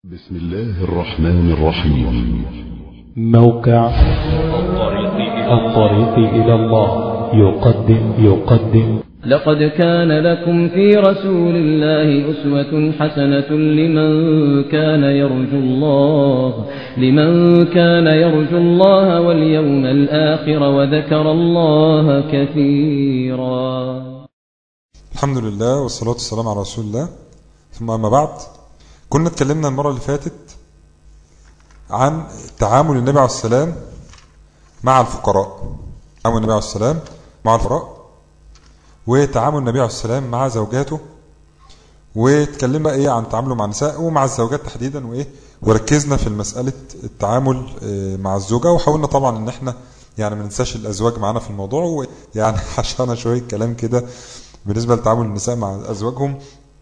بسم الله الرحمن الرحيم موقع الطريق إلى الله يقدم يقدم لقد كان لكم في رسول الله أسوة حسنة لمن كان يرجو الله لمن كان يرجو الله واليوم الآخر وذكر الله كثيرا الحمد لله والصلاة والسلام على رسول الله ثم أما بعد كنا اتكلمنا المرة اللي فاتت عن تعامل النبي عليه السلام مع الفقراء تعامل النبي عليه السلام مع الفقراء وتعامل النبي عليه السلام مع زوجاته واتكلمنا ايه عن تعامله مع النساء ومع الزوجات تحديدا وايه وركزنا في مسألة التعامل اه مع الزوجة وحاولنا طبعا ان احنا يعني ما ننساش الازواج معانا في الموضوع ويعني حشرنا شوية كلام كده بالنسبة لتعامل النساء مع ازواجهم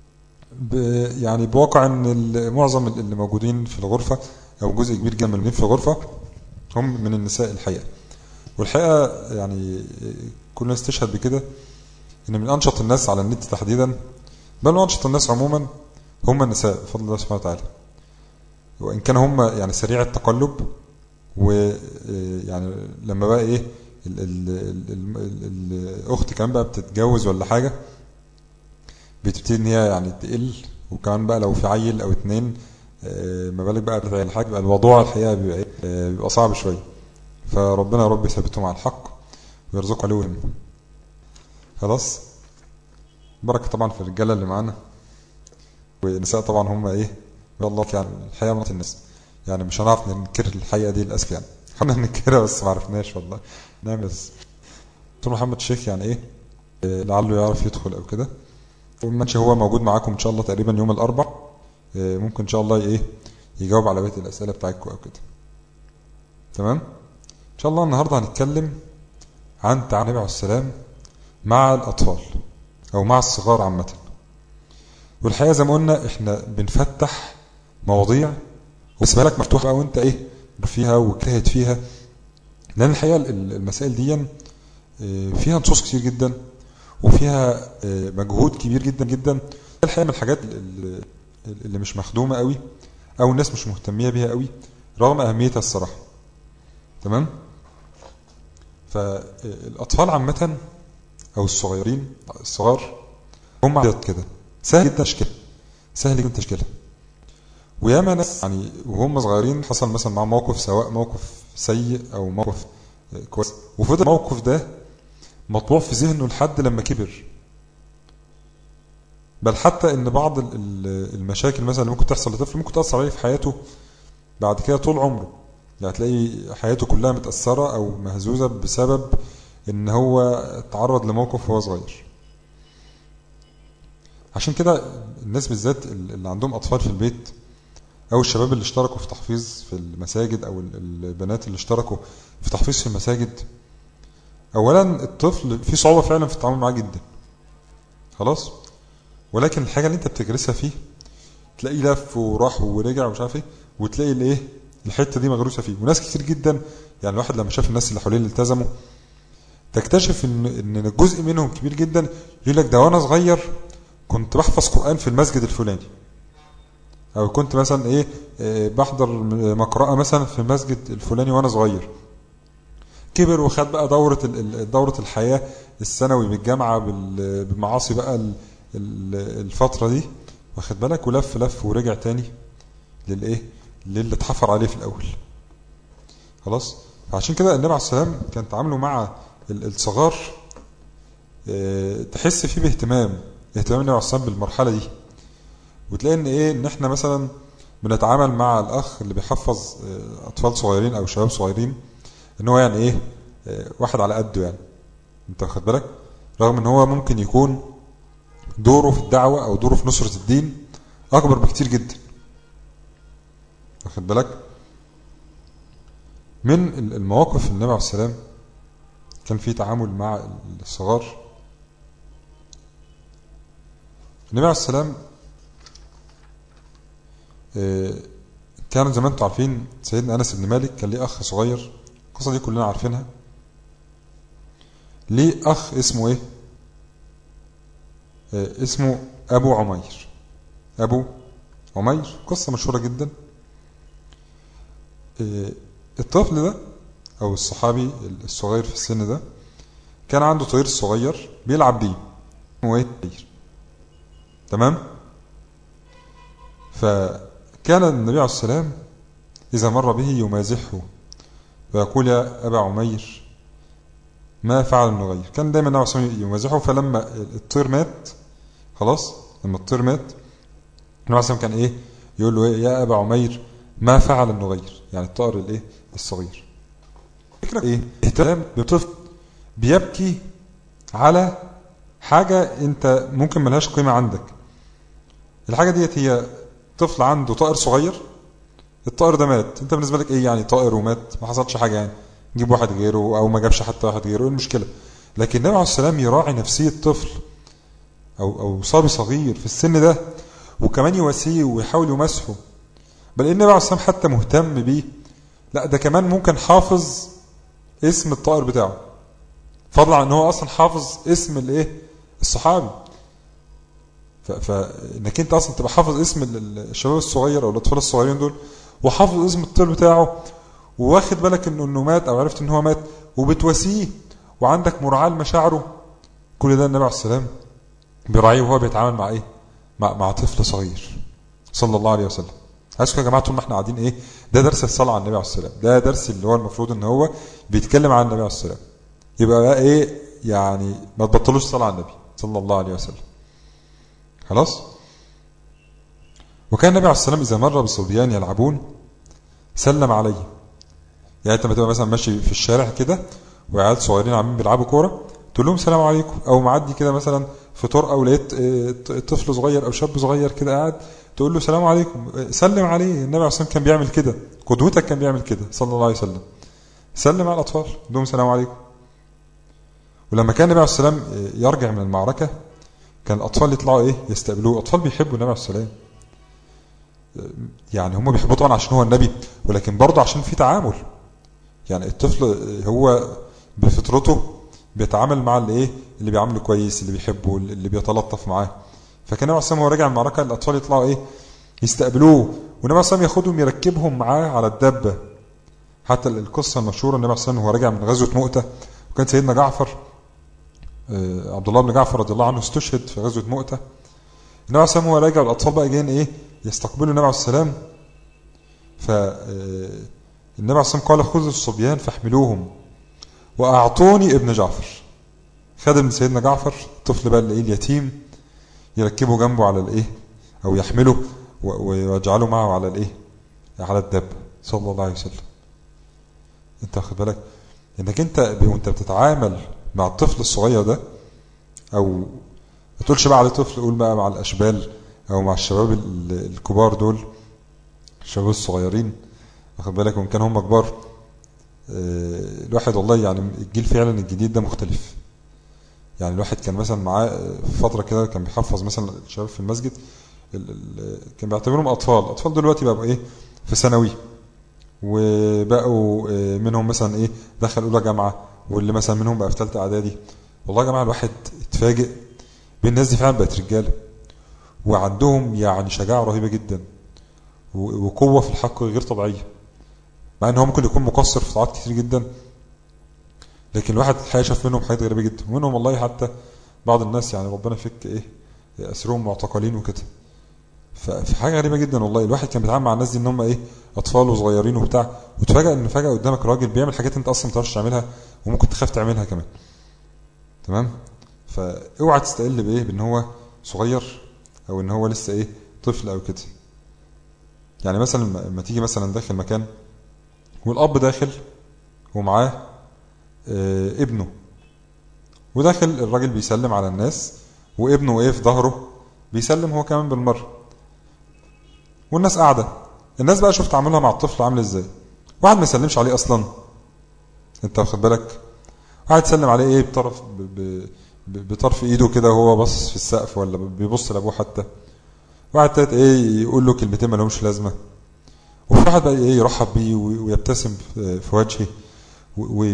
يعني بواقع ان معظم اللي موجودين في الغرفة او جزء كبير جدا من اللي في الغرفة هم من النساء الحقيقة والحقيقة يعني كلنا نستشهد بكده ان من انشط الناس على النت تحديدا بل من انشط الناس عموما هم النساء بفضل الله سبحانه وتعالى وان كان هم يعني سريع التقلب ويعني لما بقى ايه ال ال ال ال الاخت كمان بقى بتتجوز ولا حاجه بتبتدي ان هي يعني تقل وكمان بقى لو في عيل او اتنين ما بالك بقى بتاع الحاج بقى الموضوع الحقيقه بيبقى, بيبقى صعب شويه فربنا يا رب يثبتهم على الحق ويرزقهم عليهم خلاص بركه طبعا في الرجاله اللي معانا والنساء طبعا هم ايه الله يعني الحقيقه مرات الناس يعني مش هنعرف ننكر الحقيقه دي للاسف يعني حاولنا ننكرها بس ما عرفناش والله نعم بس دكتور محمد الشيخ يعني ايه لعله يعرف يدخل او كده وماشي هو موجود معاكم ان شاء الله تقريبا يوم الاربع ممكن ان شاء الله ايه يجاوب على بقيه الاسئله بتاعتكم او كده تمام ان شاء الله النهارده هنتكلم عن تعامل النبي عليه السلام مع الاطفال او مع الصغار عامه والحقيقه زي ما قلنا احنا بنفتح مواضيع واسمها لك مفتوحه بقى وانت ايه فيها واجتهد فيها لان الحقيقه المسائل دي فيها نصوص كتير جدا وفيها مجهود كبير جدا جدا الحقيقه من الحاجات اللي مش مخدومه قوي او الناس مش مهتميه بيها قوي رغم اهميتها الصراحه تمام فالاطفال عامه او الصغيرين الصغار هم عيط كده سهل جدا تشكيلها سهل جدا تشكيلها وياما ناس يعني وهم صغيرين حصل مثلا معاهم موقف سواء موقف سيء او موقف كويس وفضل الموقف ده مطبوع في ذهنه لحد لما كبر بل حتى ان بعض المشاكل مثلا اللي ممكن تحصل لطفل ممكن تأثر عليه في حياته بعد كده طول عمره يعني تلاقي حياته كلها متأثرة او مهزوزة بسبب ان هو تعرض لموقف وهو صغير عشان كده الناس بالذات اللي عندهم اطفال في البيت او الشباب اللي اشتركوا في تحفيظ في المساجد او البنات اللي اشتركوا في تحفيظ في المساجد اولا الطفل في صعوبة فعلا في التعامل معاه جدا خلاص ولكن الحاجة اللي انت بتجرسها فيه تلاقيه لف وراح ورجع ومش عارف ايه وتلاقي الايه الحتة دي مغروسة فيه وناس كتير جدا يعني الواحد لما شاف الناس اللي حواليه اللي التزموا تكتشف ان ان جزء منهم كبير جدا يقول لك ده وانا صغير كنت بحفظ قرآن في المسجد الفلاني او كنت مثلا ايه, إيه بحضر مقرأة مثلا في المسجد الفلاني وانا صغير كبر وخد بقى دورة دورة الحياة الثانوي بالجامعة بالمعاصي بقى الفترة دي واخد بالك ولف لف ورجع تاني للايه للي اتحفر عليه في الاول خلاص فعشان كده النبي عليه السلام كان تعامله مع الصغار اه تحس فيه باهتمام اهتمام النبي عليه السلام بالمرحلة دي وتلاقي ان ايه ان احنا مثلا بنتعامل مع الاخ اللي بيحفظ اطفال صغيرين او شباب صغيرين ان هو يعني ايه واحد على قده يعني انت واخد بالك رغم ان هو ممكن يكون دوره في الدعوة او دوره في نصرة الدين اكبر بكتير جدا واخد بالك من المواقف النبي عليه السلام كان في تعامل مع الصغار النبي عليه السلام كان زي ما انتم عارفين سيدنا انس بن مالك كان ليه اخ صغير القصة دي كلنا عارفينها ليه أخ اسمه إيه آه اسمه أبو عمير أبو عمير قصة مشهورة جدا آه، الطفل ده أو الصحابي الصغير في السن ده كان عنده طير صغير بيلعب بيه هو إيه طير تمام فكان النبي عليه السلام إذا مر به يمازحه ويقول يا أبا عمير ما فعل النغير كان دايما النبي عليه السلام يمازحه فلما الطير مات خلاص لما الطير مات النبي عليه السلام كان إيه يقول له إيه يا أبا عمير ما فعل النغير يعني الطائر الإيه الصغير فكرة إيه اهتمام بطفل بيبكي على حاجة أنت ممكن ملهاش قيمة عندك الحاجة ديت هي طفل عنده طائر صغير الطائر ده مات انت بالنسبة لك ايه يعني طائر ومات ما حصلش حاجة يعني جيب واحد غيره او ما جابش حتى واحد غيره ايه المشكلة لكن النبي عليه السلام يراعي نفسية طفل او او صبي صغير في السن ده وكمان يواسيه ويحاول يمسحه بل ان النبي عليه السلام حتى مهتم بيه لا ده كمان ممكن حافظ اسم الطائر بتاعه فضلا عن ان هو اصلا حافظ اسم الايه الصحابي فانك انت اصلا تبقى حافظ اسم الشباب الصغير او الاطفال الصغيرين دول وحافظ اسم الطفل بتاعه وواخد بالك انه انه مات او عرفت ان هو مات وبتواسيه وعندك مراعاه لمشاعره كل ده النبي عليه السلام بيراعيه وهو بيتعامل مع ايه مع, مع طفل صغير صلى الله عليه وسلم عايزكم يا جماعه طول ما احنا قاعدين ايه ده درس الصلاه على النبي عليه السلام ده درس اللي هو المفروض ان هو بيتكلم عن النبي عليه السلام يبقى بقى ايه يعني ما تبطلوش صلاه على النبي صلى الله عليه وسلم خلاص وكان النبي عليه السلام إذا مر بصبيان يلعبون سلم عليه يعني انت تبقى مثلا ماشي في الشارع كده وعيال صغيرين عاملين بيلعبوا كوره تقول لهم سلام عليكم او معدي كده مثلا في طرقه ولقيت طفل صغير او شاب صغير كده قاعد تقول له سلام عليكم سلم عليه النبي عليه السلام كان بيعمل كده قدوتك كان بيعمل كده صلى الله عليه وسلم سلم على الاطفال لهم سلام عليكم ولما كان النبي عليه السلام يرجع من المعركه كان الأطفال يطلعوا إيه يستقبلوه أطفال بيحبوا النبي عليه السلام يعني هم بيحبوا طبعا عشان هو النبي ولكن برضه عشان في تعامل يعني الطفل هو بفطرته بيتعامل مع اللي ايه اللي بيعامله كويس اللي بيحبه اللي بيتلطف معاه فكان النبي عليه هو راجع من المعركه الاطفال يطلعوا ايه يستقبلوه والنبي عليه ياخدهم يركبهم معاه على الدبه حتى القصه المشهوره النبي عليه هو راجع من غزوه مؤته وكان سيدنا جعفر عبد الله بن جعفر رضي الله عنه استشهد في غزوة مؤتة النبي عليه السلام هو راجع والأطفال بقى جايين إيه يستقبلوا النبي عليه السلام فالنبي عليه السلام قال خذوا الصبيان فاحملوهم وأعطوني ابن جعفر خد ابن سيدنا جعفر الطفل بقى اللي إيه اليتيم يركبه جنبه على الإيه أو يحمله ويجعله معه على الإيه على الدب صلى الله عليه وسلم انت واخد بالك انك انت وانت بتتعامل مع الطفل الصغير ده او ما تقولش بقى على طفل قول بقى مع الاشبال او مع الشباب الكبار دول الشباب الصغيرين واخد بالك وان كان هم كبار الواحد والله يعني الجيل فعلا الجديد ده مختلف يعني الواحد كان مثلا معاه فترة كده كان بيحفظ مثلا الشباب في المسجد كان بيعتبرهم أطفال أطفال دلوقتي بقوا إيه في ثانوي وبقوا منهم مثلا إيه دخل أولى جامعة واللي مثلا منهم بقى في ثالثه اعدادي والله يا جماعه الواحد اتفاجئ بالناس دي فعلا بقت رجاله وعندهم يعني شجاعه رهيبه جدا وقوه في الحق غير طبيعيه مع ان هو ممكن يكون مقصر في طاعات كتير جدا لكن الواحد الحقيقه شاف منهم حاجات غريبه جدا ومنهم والله حتى بعض الناس يعني ربنا يفك ايه اسرهم معتقلين وكده ففي حاجه غريبه جدا والله الواحد كان بيتعامل مع الناس دي ان هم ايه اطفال وصغيرين وبتاع وتفاجئ ان فجاه قدامك راجل بيعمل حاجات انت اصلا ما تعرفش تعملها وممكن تخاف تعملها كمان تمام فاوعى تستقل بايه بان هو صغير او ان هو لسه ايه طفل او كده يعني مثلا لما تيجي مثلا داخل مكان والاب داخل ومعاه اه ابنه وداخل الراجل بيسلم على الناس وابنه ايه في ظهره بيسلم هو كمان بالمره والناس قاعده الناس بقى شوف تعاملها مع الطفل عامل ازاي واحد ما يسلمش عليه اصلا انت واخد بالك واحد يسلم عليه ايه بطرف ب... ب... بطرف ايده كده وهو باصص في السقف ولا بيبص لابوه حتى واحد تالت ايه يقول له كلمتين ما لهمش لازمه وفي واحد بقى ايه يرحب بيه ويبتسم في وجهه و...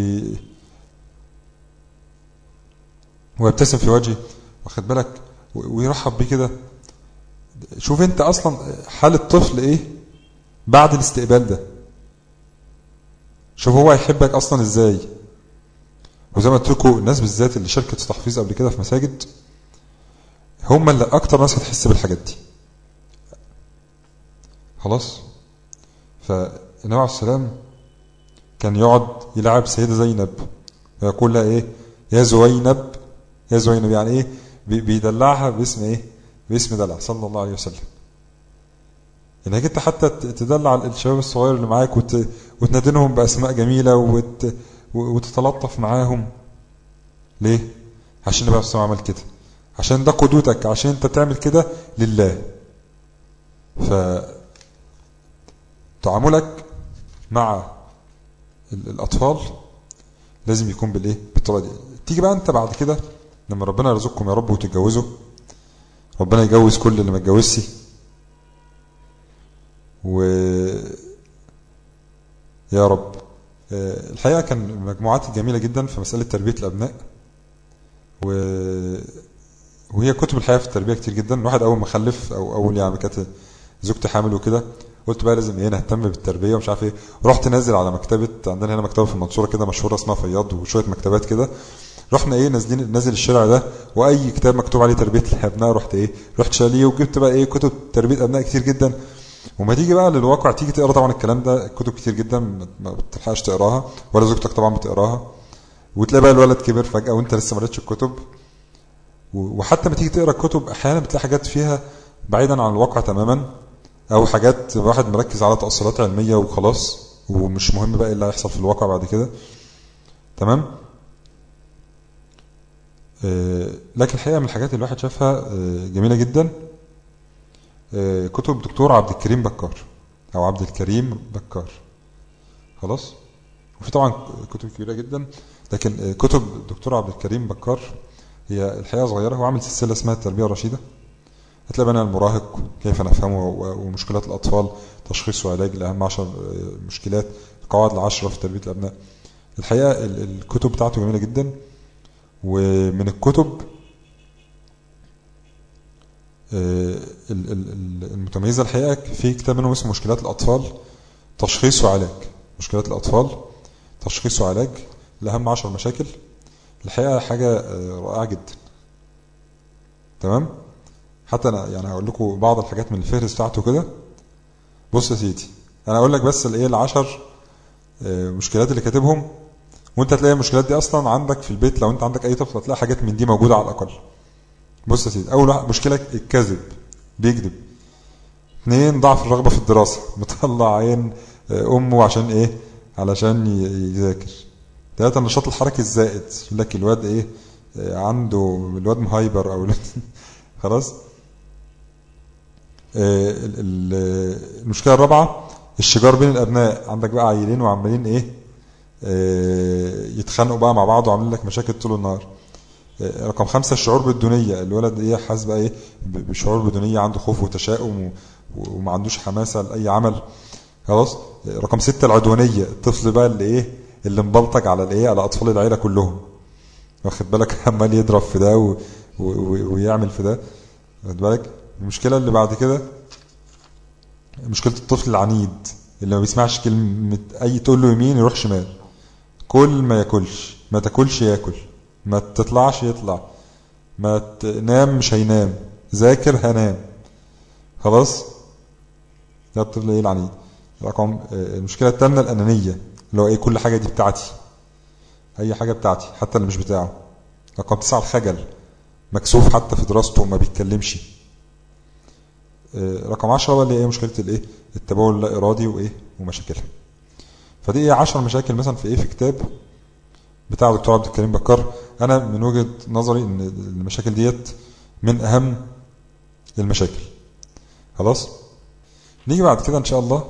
ويبتسم في وجهه واخد بالك ويرحب بيه كده شوف انت اصلا حال الطفل ايه بعد الاستقبال ده شوف هو هيحبك اصلا ازاي وزي ما قلت لكم الناس بالذات اللي شاركت في تحفيظ قبل كده في مساجد هم اللي اكتر ناس هتحس بالحاجات دي خلاص فالنبي عليه السلام كان يقعد يلعب سيدة زينب ويقول لها ايه يا زوينب يا زوينب يعني ايه بي- بيدلعها باسم ايه باسم دلع صلى الله عليه وسلم انك انت حتى ت- تدلع الشباب الصغير اللي معاك وت... وتنادلهم باسماء جميله وت... و- وتتلطف معاهم ليه عشان النبي عليه الصلاه والسلام عمل كده عشان ده قدوتك عشان انت تعمل كده لله ف تعاملك مع ال- الاطفال لازم يكون بالايه بالطريقه دي تيجي بقى انت بعد كده لما ربنا يرزقكم يا رب وتتجوزوا ربنا يجوز كل اللي ما اتجوزش و يا رب آه، الحقيقة كان مجموعات جميلة جدا في مسألة تربية الأبناء و... وهي كتب الحقيقة في التربية كتير جدا الواحد أول ما خلف أو أول يعني كانت زوجتي حامل وكده قلت بقى لازم ايه نهتم بالتربية ومش عارف ايه رحت نازل على مكتبة عندنا هنا مكتبة في المنصورة كده مشهورة اسمها فياض وشوية مكتبات كده رحنا ايه نازلين نازل الشارع ده واي كتاب مكتوب عليه تربيه الابناء رحت ايه رحت شاليه وجبت بقى ايه كتب تربيه ابناء كتير جدا وما تيجي بقى للواقع تيجي تقرا طبعا الكلام ده كتب كتير جدا ما ما بتلحقش تقراها ولا زوجتك طبعا بتقراها وتلاقي بقى الولد كبر فجاه وانت لسه ما قريتش الكتب و- وحتى ما تيجي تقرا الكتب احيانا بتلاقي حاجات فيها بعيدا عن الواقع تماما او حاجات واحد مركز على تاصيلات علميه وخلاص ومش مهم بقى ايه اللي هيحصل في الواقع بعد كده تمام آه، لكن الحقيقه من الحاجات اللي الواحد شافها آه، جميله جدا آه، كتب دكتور عبد الكريم بكار او عبد الكريم بكار خلاص وفي طبعا كتب كبيره جدا لكن آه، كتب دكتور عبد الكريم بكار هي الحقيقه صغيره هو عامل سلسله اسمها التربيه الرشيده هتلاقي بقى المراهق كيف نفهمه و- ومشكلات الاطفال تشخيص وعلاج لاهم عشر آه، مشكلات القواعد العشره في تربيه الابناء الحقيقه ال- الكتب بتاعته جميله جدا ومن الكتب آه، ال- ال- ال- المتميزة الحقيقة في كتاب منهم اسمه مشكلات الأطفال تشخيص وعلاج مشكلات الأطفال تشخيص وعلاج لأهم عشر مشاكل الحقيقة حاجة آه، رائعة جدا تمام حتى أنا يعني هقول لكم بعض الحاجات من الفهرس بتاعته كده بص يا سيدي أنا أقول لك بس الإيه العشر آه، مشكلات اللي كاتبهم وانت تلاقي المشكلات دي اصلا عندك في البيت لو انت عندك اي طفل هتلاقي حاجات من دي موجوده على الاقل بص يا سيدي اول واحد مشكله الكذب بيكذب اثنين ضعف الرغبه في الدراسه مطلع عين آه، امه عشان ايه علشان ي- يذاكر ثلاثة النشاط الحركي الزائد يقول لك الواد ايه آه، عنده الواد مهايبر او الواد خلاص آه، ال- ال- المشكله الرابعه الشجار بين الابناء عندك بقى عيلين وعمالين ايه آه، يتخانقوا بقى مع بعض وعاملين لك مشاكل طول النهار آه، رقم خمسة الشعور بالدونية الولد ايه حاسس بقى ايه ب- بشعور بالدونية عنده خوف وتشاؤم و- وما عندوش حماسة لأي عمل خلاص آه، رقم ستة العدوانية الطفل بقى اللي ايه اللي مبلطج على الايه على أطفال العيلة كلهم واخد بالك عمال يضرب في ده و... و... و... ويعمل في ده واخد بالك المشكلة اللي بعد كده مشكلة الطفل العنيد اللي ما بيسمعش كلمة أي تقول له يمين يروح شمال كل ما ياكلش ما تاكلش ياكل ما تطلعش يطلع ما تنام مش هينام ذاكر هنام خلاص ده الطفل ايه العنيد رقم آه، المشكلة الثامنة الأنانية اللي هو ايه كل حاجة دي بتاعتي أي حاجة بتاعتي حتى اللي مش بتاعه رقم تسعة الخجل مكسوف حتى في دراسته وما بيتكلمش آه، رقم عشرة بقى اللي هي مشكلة الايه التبول اللا إرادي وايه ومشاكلها فدي ايه 10 مشاكل مثلا في ايه في كتاب بتاع دكتور عبد الكريم بكار انا من وجهة نظري ان المشاكل ديت من اهم المشاكل خلاص نيجي بعد كده ان شاء الله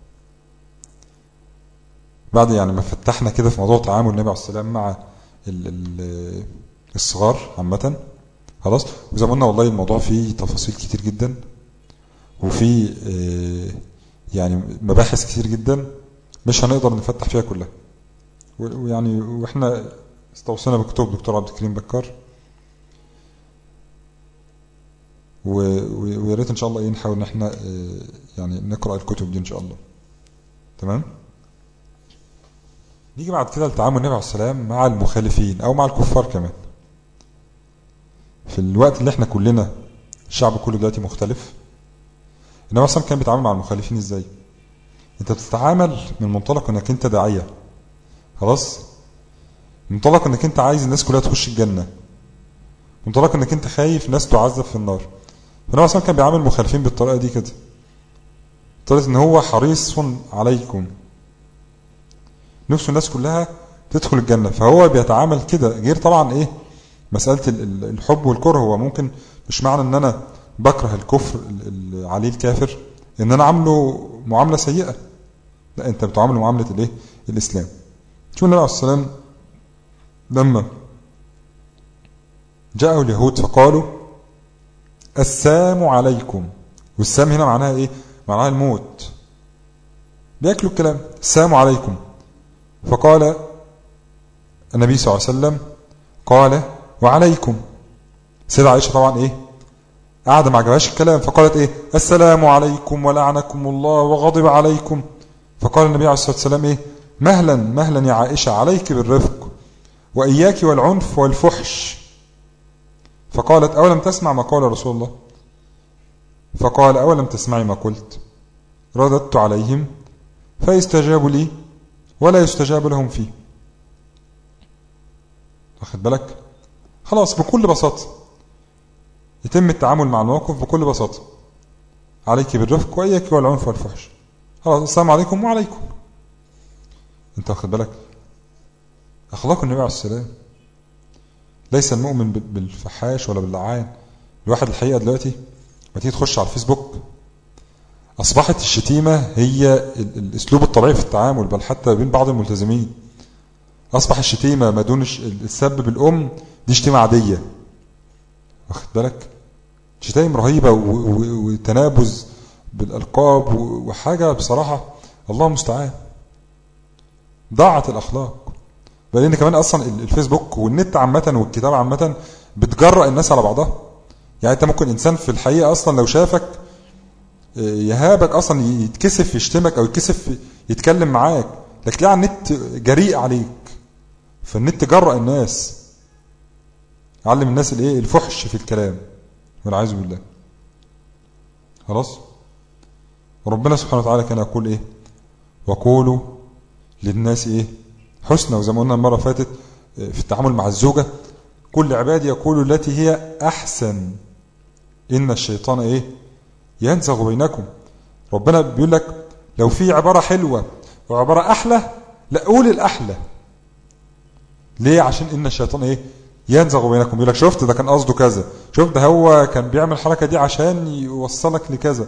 بعد يعني ما فتحنا كده في موضوع تعامل النبي عليه السلام مع ال ال الصغار عامة خلاص وزي ما قلنا والله الموضوع فيه تفاصيل كتير جدا وفيه آه، يعني مباحث كتير جدا مش هنقدر نفتح فيها كلها و- ويعني واحنا استوصينا بكتب دكتور عبد الكريم بكار و- و- ويا ريت ان شاء الله ايه نحاول ان احنا آه، يعني نقرا الكتب دي ان شاء الله تمام نيجي بعد كده لتعامل النبي عليه السلام مع المخالفين او مع الكفار كمان في الوقت اللي احنا كلنا الشعب كله دلوقتي مختلف النبي اصلا كان بيتعامل مع المخالفين ازاي انت بتتعامل من منطلق انك انت داعيه خلاص منطلق انك انت عايز الناس كلها تخش الجنه منطلق انك انت خايف ناس تعذب في النار فالنبي اصلا كان بيعامل المخالفين بالطريقه دي كده طريقه ان هو حريص عليكم نفسه الناس كلها تدخل الجنه فهو بيتعامل كده غير طبعا ايه مساله ال- ال- الحب والكره هو ممكن مش معنى ان انا بكره الكفر ال- ال- عليه الكافر ان انا عامله معامله سيئه لا انت بتعامله معامله الايه الاسلام شو النبي عليه السلام لما جاءه اليهود فقالوا السام عليكم والسام هنا معناها ايه معناها الموت بياكلوا الكلام السام عليكم فقال النبي صلى الله عليه وسلم قال وعليكم سيدة عائشة طبعا ايه قاعدة ما عجبهاش الكلام فقالت ايه السلام عليكم ولعنكم الله وغضب عليكم فقال النبي عليه الصلاة والسلام ايه مهلا مهلا يا عائشة عليك بالرفق وإياك والعنف والفحش فقالت أولم تسمع ما قال رسول الله فقال أولم تسمعي ما قلت رددت عليهم فيستجاب لي ولا يستجاب لهم فيه واخد بالك خلاص بكل بساطة يتم التعامل مع الموقف بكل بساطة عليك بالرفق وإياك والعنف والفحش خلاص السلام عليكم وعليكم انت واخد بالك أخلاق النبي عليه السلام ليس المؤمن بال- بالفحاش ولا باللعان الواحد الحقيقة دلوقتي ما تيجي تخش على الفيسبوك أصبحت الشتيمة هي ال- الأسلوب الطبيعي في التعامل بل حتى بين بعض الملتزمين أصبح الشتيمة ما دون الش- السب بالأم دي شتيمة عادية واخد بالك شتايم رهيبة و- و- وتنابز بالألقاب و- وحاجة بصراحة الله المستعان ضاعت الأخلاق بل إن كمان أصلا ال- الفيسبوك والنت عامة والكتاب عامة بتجرأ الناس على بعضها يعني أنت ممكن إنسان في الحقيقة أصلا لو شافك آه، يهابك أصلا يتكسف يشتمك أو يتكسف يتكلم معاك لكن تلاقي على النت جريء عليك فالنت جرأ الناس علم الناس الايه الفحش في الكلام والعياذ بالله خلاص ربنا سبحانه وتعالى كان يقول ايه وقولوا للناس ايه حسنى وزي ما قلنا المره اللي فاتت آه، في التعامل مع الزوجه كل عبادي يقولوا التي هي احسن ان الشيطان ايه ينزغ بينكم ربنا بيقول لك لو في عباره حلوه وعباره احلى لا قول الاحلى ليه عشان ان الشيطان ايه ينزغ بينكم يقول لك شفت ده كان قصده كذا شفت ده هو كان بيعمل الحركه دي عشان يوصلك لكذا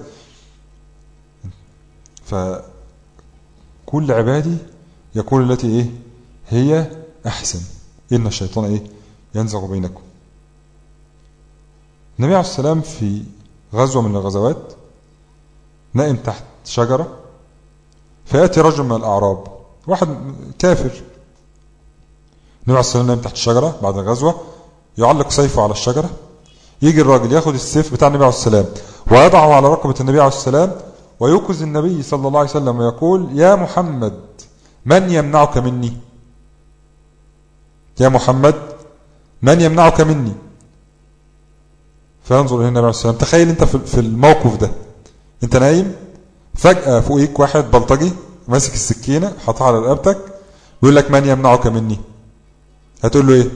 فكل عبادي يقول التي ايه هي احسن ان الشيطان ايه ينزغ بينكم النبي عليه السلام في غزوه من الغزوات نائم تحت شجره فياتي رجل من الاعراب واحد كافر النبي عليه الصلاه والسلام نام تحت الشجره بعد الغزوه يعلق سيفه على الشجره يجي الراجل ياخد السيف بتاع النبي عليه السلام ويضعه على رقبه النبي عليه السلام ويوقظ النبي صلى الله عليه وسلم ويقول يا محمد من يمنعك مني يا محمد من يمنعك مني فينظر الى النبي عليه السلام تخيل انت في في الموقف ده انت نايم فجأة فوقيك واحد بلطجي ماسك السكينة حاطها على رقبتك يقول لك من يمنعك مني هتقول له ايه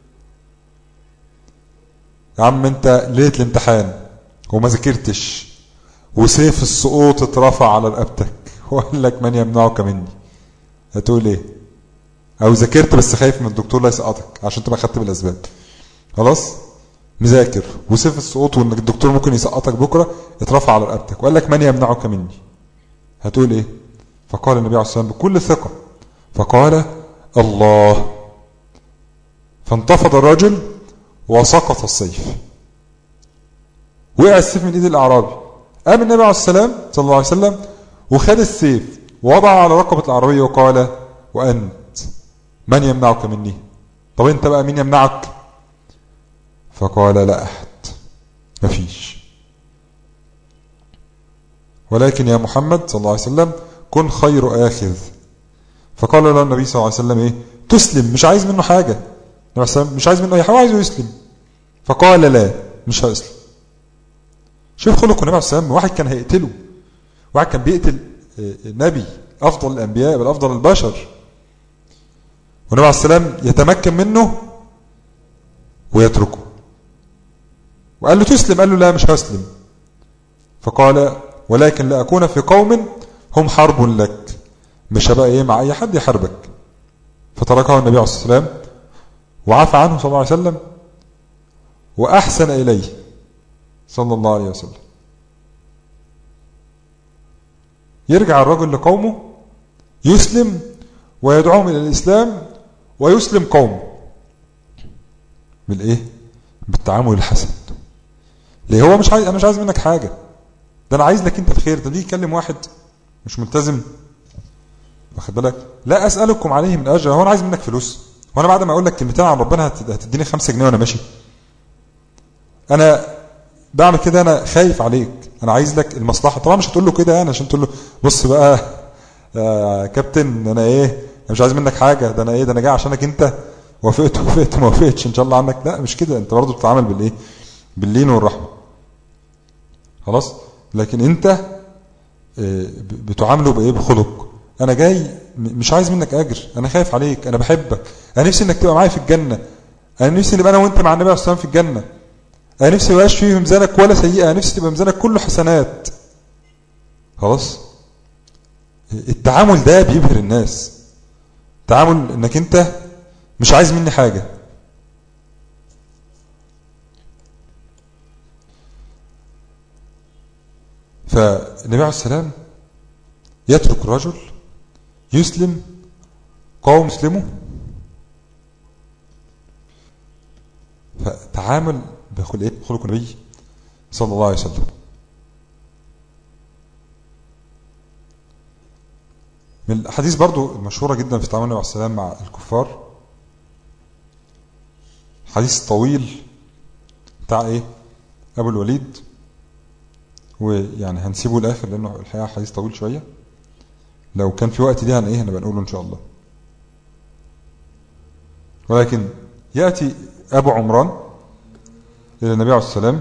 يا عم انت ليله الامتحان وما ذاكرتش وسيف السقوط اترفع على رقبتك وقال لك من يمنعك مني هتقول ايه او ذاكرت بس خايف من الدكتور لا يسقطك عشان تبقى خدت بالاسباب خلاص مذاكر وسيف السقوط وان الدكتور ممكن يسقطك بكره اترفع على رقبتك وقال لك من يمنعك مني هتقول ايه فقال النبي عليه الصلاه والسلام بكل ثقه فقال الله فانتفض الرجل وسقط السيف وقع السيف من ايد الاعرابي قام النبي عليه السلام صلى الله عليه وسلم وخد السيف ووضعه على رقبه الاعرابي وقال وانت من يمنعك مني طب انت بقى مين يمنعك فقال لا احد مفيش ولكن يا محمد صلى الله عليه وسلم كن خير آخذ فقال له النبي صلى الله عليه وسلم إيه تسلم مش عايز منه حاجة النبي عليه السلام مش عايز منه أي حاجة عايزه يسلم فقال لا مش هيسلم شوف خلق النبي عليه السلام واحد كان هيقتله واحد كان بيقتل نبي أفضل الأنبياء بل أفضل البشر والنبي عليه السلام يتمكن منه ويتركه وقال له تسلم قال له لا مش هسلم فقال ولكن لأكون في قوم هم حرب لك مش هبقى ايه مع اي حد يحاربك فتركه النبي عليه الصلاة والسلام وعفى عنه صلى الله عليه وسلم وأحسن إليه صلى الله عليه وسلم يرجع الرجل لقومه يسلم ويدعوهم إلى الإسلام ويسلم قومه بالإيه؟ بالتعامل الحسن ليه هو مش عايز أنا مش عايز منك حاجة ده أنا عايز لك أنت الخير ده دي يكلم واحد مش ملتزم واخد بالك لا أسألكم عليه من أجر هو أنا عايز منك فلوس وأنا بعد ما أقول لك كلمتين عن ربنا هتديني خمسة جنيه وأنا ماشي أنا بعمل كده أنا خايف عليك أنا عايز لك المصلحة طبعا مش هتقول له كده يعني عشان تقول له بص بقى يا كابتن أنا إيه أنا مش عايز منك حاجة ده أنا إيه ده أنا جاي عشانك أنت وافقت وافقت ما وافقتش إن شاء الله عنك لا مش كده أنت برضه بتتعامل بالإيه باللين والرحمة خلاص لكن أنت بتعامله بإيه بخلق أنا جاي مش عايز منك أجر أنا خايف عليك أنا بحبك أنا نفسي إنك تبقى معايا في الجنة أنا نفسي نبقى أنا وأنت مع النبي عليه الصلاة والسلام في الجنة أنا نفسي ما يبقاش فيه ميزانك ولا سيئة أنا نفسي تبقى ميزانك كله حسنات خلاص التعامل ده بيبهر الناس تعامل انك انت مش عايز مني حاجة فالنبي عليه السلام يترك الرجل يسلم قوم يسلموا فتعامل بخلق ايه خلق النبي صلى الله عليه وسلم من الحديث برضو المشهورة جدا في تعامل النبي عليه السلام مع الكفار حديث طويل بتاع ايه ابو الوليد ويعني هنسيبه الاخر لانه الحقيقة حديث طويل شوية لو كان في وقت دي هن ايه هنبقى نقوله ان شاء الله ولكن يأتي ابو عمران الى النبي عليه السلام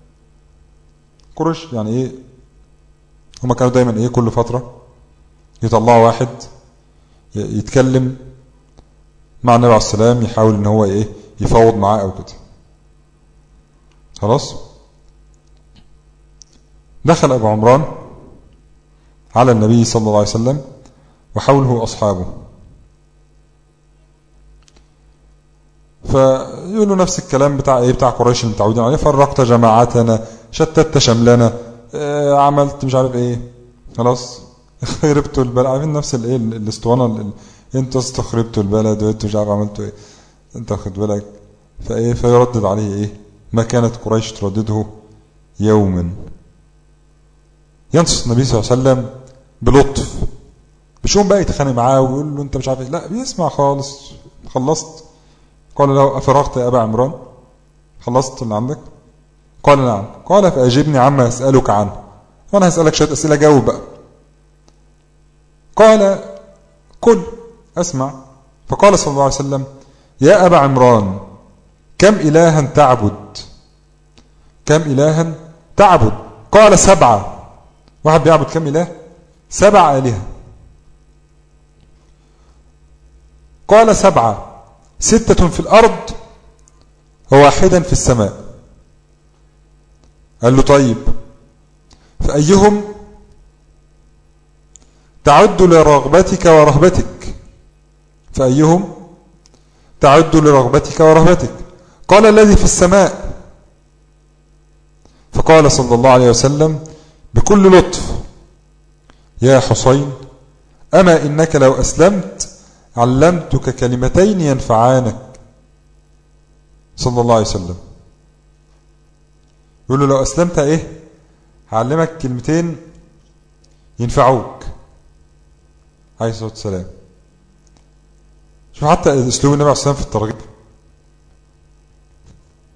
قرش يعني ايه هما كانوا دايما ايه كل فترة يطلعوا واحد يتكلم مع النبي عليه السلام يحاول ان هو ايه يفاوض معاه او كده خلاص دخل ابو عمران على النبي صلى الله عليه وسلم وحوله اصحابه فيقول له نفس الكلام بتاع ايه بتاع قريش المتعودين عليه فرقت جماعتنا شتت شملنا اه عملت مش عارف ايه خلاص خربتوا البلد عارفين نفس الايه الاسطوانه انتوا استخربتوا البلد وانتوا مش عارف عملتوا ايه انت واخد بالك فايه فيردد عليه ايه ما كانت قريش تردده يوما ينصت النبي صلى الله عليه وسلم بلطف مش يقوم بقى يتخانق معاه ويقول له انت مش عارف ايه لا بيسمع خالص خلصت قال له أفرغت يا أبا عمران خلصت اللي عندك قال نعم قال فأجبني عما أسألك عنه وأنا هسألك شوية أسئلة جاوب بقى قال قل أسمع فقال صلى الله عليه وسلم يا أبا عمران كم إلها تعبد كم إلها تعبد قال سبعة واحد بيعبد كم إله سبع آلهة قال سبعة ستة في الأرض وواحدا في السماء قال له طيب فأيهم تعد لرغبتك ورهبتك فأيهم تعد لرغبتك ورهبتك قال الذي في السماء فقال صلى الله عليه وسلم بكل لطف يا حسين أما إنك لو أسلمت علمتك كلمتين ينفعانك صلى الله عليه وسلم يقول له لو أسلمت إيه هعلمك كلمتين ينفعوك عليه الصلاة والسلام شوف حتى اسلوب النبي عليه الصلاة والسلام في الترغيب